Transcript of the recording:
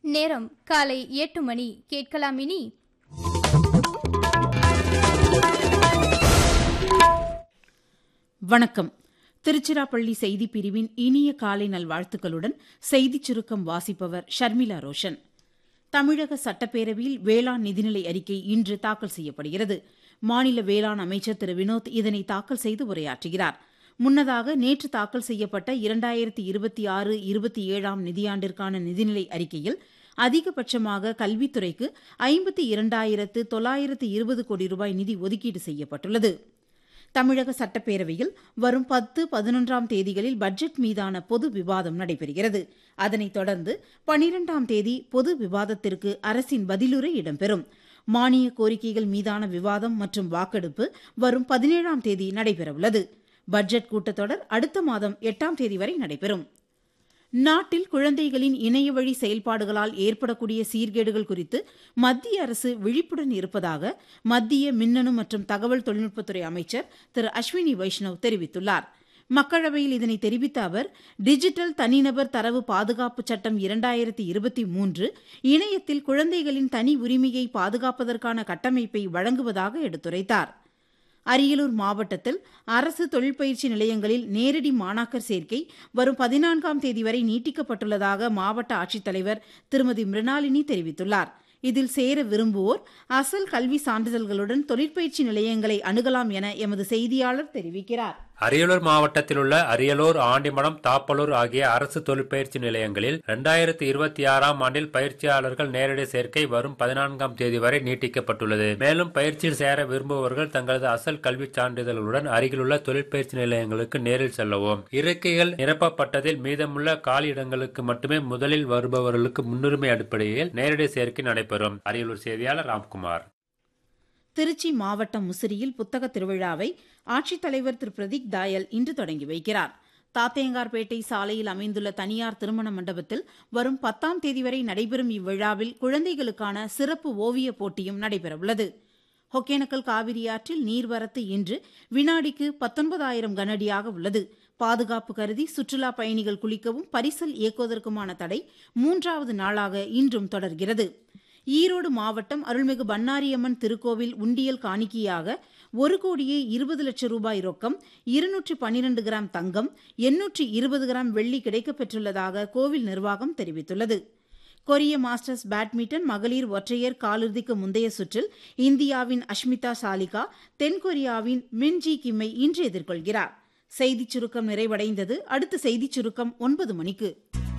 நேரம் காலை எட்டு மணி கேட்கலாம் இனி வணக்கம் திருச்சிராப்பள்ளி செய்திப் பிரிவின் இனிய காலை நல்வாழ்த்துக்களுடன் செய்திச் சுருக்கம் வாசிப்பவர் ஷர்மிளா ரோஷன் தமிழக சட்டப்பேரவையில் வேளாண் நிதிநிலை அறிக்கை இன்று தாக்கல் செய்யப்படுகிறது மாநில வேளாண் அமைச்சர் திரு வினோத் இதனை தாக்கல் செய்து உரையாற்றுகிறார் முன்னதாக நேற்று தாக்கல் செய்யப்பட்ட இரண்டாயிரத்தி இருபத்தி ஆறு இருபத்தி ஏழாம் நிதியாண்டிற்கான நிதிநிலை அறிக்கையில் அதிகபட்சமாக கல்வித்துறைக்கு ஐம்பத்தி இரண்டாயிரத்து தொள்ளாயிரத்து இருபது கோடி ரூபாய் நிதி ஒதுக்கீடு செய்யப்பட்டுள்ளது தமிழக சட்டப்பேரவையில் வரும் பத்து பதினொன்றாம் தேதிகளில் பட்ஜெட் மீதான பொது விவாதம் நடைபெறுகிறது அதனைத் தொடர்ந்து பனிரெண்டாம் தேதி பொது விவாதத்திற்கு அரசின் பதிலுரை இடம்பெறும் மானிய கோரிக்கைகள் மீதான விவாதம் மற்றும் வாக்கெடுப்பு வரும் பதினேழாம் தேதி நடைபெறவுள்ளது பட்ஜெட் கூட்டத்தொடர் அடுத்த மாதம் எட்டாம் தேதி வரை நடைபெறும் நாட்டில் குழந்தைகளின் இணையவழி செயல்பாடுகளால் ஏற்படக்கூடிய சீர்கேடுகள் குறித்து மத்திய அரசு விழிப்புடன் இருப்பதாக மத்திய மின்னணு மற்றும் தகவல் தொழில்நுட்பத்துறை அமைச்சர் திரு அஸ்வினி வைஷ்ணவ் தெரிவித்துள்ளார் மக்களவையில் இதனை தெரிவித்த அவர் டிஜிட்டல் தனிநபர் தரவு பாதுகாப்பு சட்டம் இரண்டாயிரத்தி இருபத்தி மூன்று இணையத்தில் குழந்தைகளின் தனி உரிமையை பாதுகாப்பதற்கான கட்டமைப்பை வழங்குவதாக எடுத்துரைத்தார் அரியலூர் மாவட்டத்தில் அரசு தொழிற்பயிற்சி நிலையங்களில் நேரடி மாணாக்கர் சேர்க்கை வரும் பதினான்காம் தேதி வரை நீட்டிக்கப்பட்டுள்ளதாக மாவட்ட ஆட்சித்தலைவர் திருமதி மிருணாளினி தெரிவித்துள்ளார் இதில் சேர விரும்புவோர் அசல் கல்வி சான்றிதழ்களுடன் தொழிற்பயிற்சி நிலையங்களை அணுகலாம் என எமது செய்தியாளர் தெரிவிக்கிறார் அரியலூர் மாவட்டத்தில் உள்ள அரியலூர் ஆண்டிமடம் தாப்பலூர் ஆகிய அரசு தொழிற்பயிற்சி நிலையங்களில் இரண்டாயிரத்தி இருபத்தி ஆறாம் ஆண்டில் பயிற்சியாளர்கள் நேரடி சேர்க்கை வரும் பதினான்காம் தேதி வரை நீட்டிக்கப்பட்டுள்ளது மேலும் பயிற்சியில் சேர விரும்புபவர்கள் தங்களது அசல் கல்விச் சான்றிதழ்களுடன் அருகிலுள்ள தொழிற்பயிற்சி நிலையங்களுக்கு நேரில் செல்லவும் இருக்கைகள் நிரப்பப்பட்டதில் மீதமுள்ள காலியிடங்களுக்கு மட்டுமே முதலில் வருபவர்களுக்கு முன்னுரிமை அடிப்படையில் நேரடி சேர்க்கை நடைபெறும் அரியலூர் செய்தியாளர் ராம்குமார் திருச்சி மாவட்டம் முசிறியில் புத்தக திருவிழாவை ஆட்சித்தலைவர் திரு பிரதீக் தாயல் இன்று தொடங்கி வைக்கிறார் தாத்தேங்கார்பேட்டை சாலையில் அமைந்துள்ள தனியார் திருமண மண்டபத்தில் வரும் பத்தாம் தேதி வரை நடைபெறும் இவ்விழாவில் குழந்தைகளுக்கான சிறப்பு ஓவிய போட்டியும் நடைபெறவுள்ளது ஒகேனக்கல் காவிரி ஆற்றில் நீர்வரத்து இன்று வினாடிக்கு பத்தொன்பதாயிரம் கனஅடியாக உள்ளது பாதுகாப்பு கருதி சுற்றுலா பயணிகள் குளிக்கவும் பரிசல் இயக்குவதற்குமான தடை மூன்றாவது நாளாக இன்றும் தொடர்கிறது ஈரோடு மாவட்டம் அருள்மிகு பன்னாரியம்மன் திருக்கோவில் உண்டியல் காணிக்கையாக ஒரு கோடியே இருபது லட்சம் ரூபாய் ரொக்கம் இருநூற்றி பன்னிரண்டு கிராம் தங்கம் எண்ணூற்றி இருபது கிராம் வெள்ளி கிடைக்கப்பெற்றுள்ளதாக கோவில் நிர்வாகம் தெரிவித்துள்ளது கொரிய மாஸ்டர்ஸ் பேட்மிண்டன் மகளிர் ஒற்றையர் காலிறுதிக்கு முந்தைய சுற்றில் இந்தியாவின் அஷ்மிதா சாலிகா தென்கொரியாவின் மின் ஜி கிம்மை இன்று எதிர்கொள்கிறார் செய்திச் சுருக்கம் நிறைவடைந்தது அடுத்த செய்திச் சுருக்கம் ஒன்பது மணிக்கு